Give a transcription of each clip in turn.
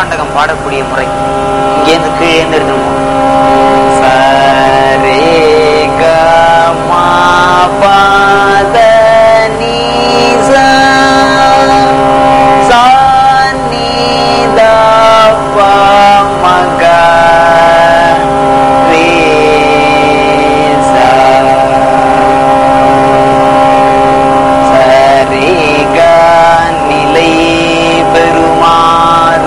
மதுராண்டகம் பாடக்கூடிய முறை இங்கேருந்து கீழேந்து எடுத்துன்னு போகணும். சரே க மா பத நீ சா சா நீ த ப ம க ரே சா சரிக நிலை பெறுமாறு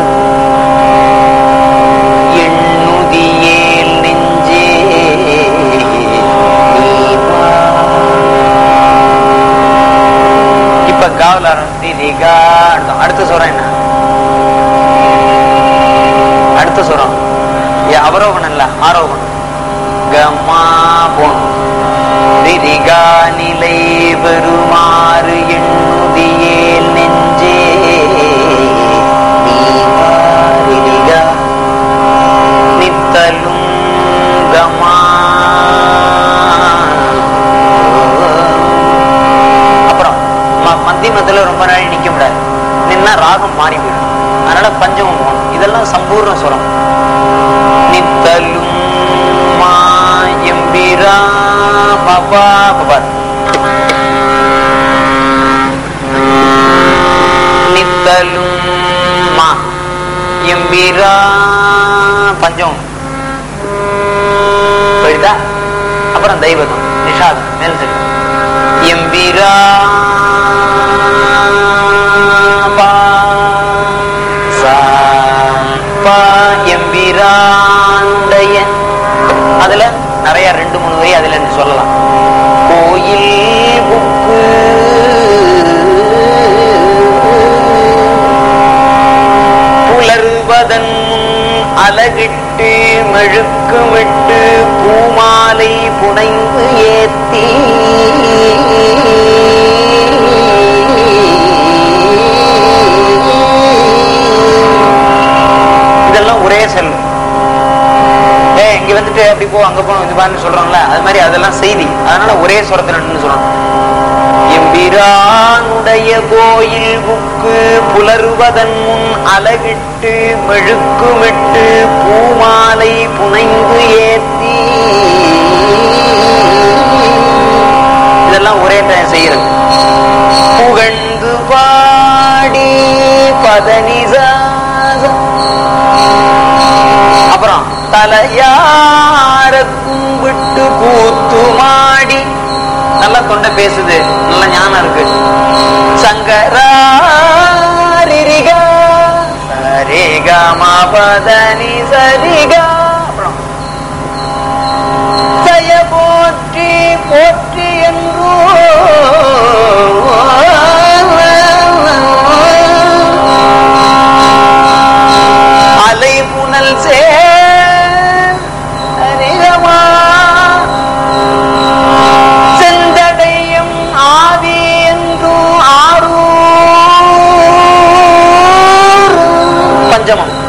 எண்ணுதியேல் நெஞ்சே நீவா. இப்ப காவல திரிகா அர்த்தம் அடுத்த சொல்றேன் என்ன அடுத்த சொல்றோம் அவரோகணம் இல்ல ஆரோகணம் கம்மா போணும் திரிகா நிலை பெறுமாறு எண்ணுதியேல் நெஞ்சே நீவா திரிகா நித்தலும் கமா அப்புறம் ம- மத்தியமத்துல ரொம்ப நாள் நிக்க முடியாது நின்னா ராகம் மாறி போயிடும் அதனால பஞ்சமம் போகணும் இதெல்லாம் சம்பூர்ண சுரம் நித்தலும் மாயம்பிரா பாபா பாபா நித்தலும் மா எம்பிரா பஞ்சம் போயிட்டா அப்புறம் தெய்வதம் நிஷாதம் மேல் தெரியும் எம்பிரா பா சா பா எம்பிராண்டைய அதுல நிறைய ரெண்டு மூணு வரி அதுல இருந்து சொல்லலாம் கோயில் புக்கு புலர்வதன் முன் அலகிட்டு மெழுக்குமிட்டு பூமாலை புனைந்து ஏத்தி இதெல்லாம் ஒரே செல்வம் ஏ இங்க வந்துட்டு அப்படி போ அங்க போ இது மாதிரி சொல்றோம்ல அது மாதிரி அதெல்லாம் செய்தி அதனால ஒரே சுரத்துல நின்னு சொல்லணும் எம்பிரானுடைய கோயில் புக்கு புலருவதன் முன் அலகிட்டு மெழுக்குமிட்டு பூமாலை புனைந்து ஏத்தி இதெல்லாம் ஒரே டைம் செய்யறது புகழ்ந்து பாடி பதனிசாசம் அப்புறம் தலையார கும்பிட்டு கூத்துமாடி நல்லா தொண்டை பேசுது நல்ல ஞானம் இருக்கு சங்கராரிரிகா சரிகா மாபதனி சரிகா அப்புறம் தய போற்றி போற்றி என்றோ அலை புனல் சேர் அரிகமா செந்தடையும் ஆவி என்றும் ஆரூர் பஞ்சமம்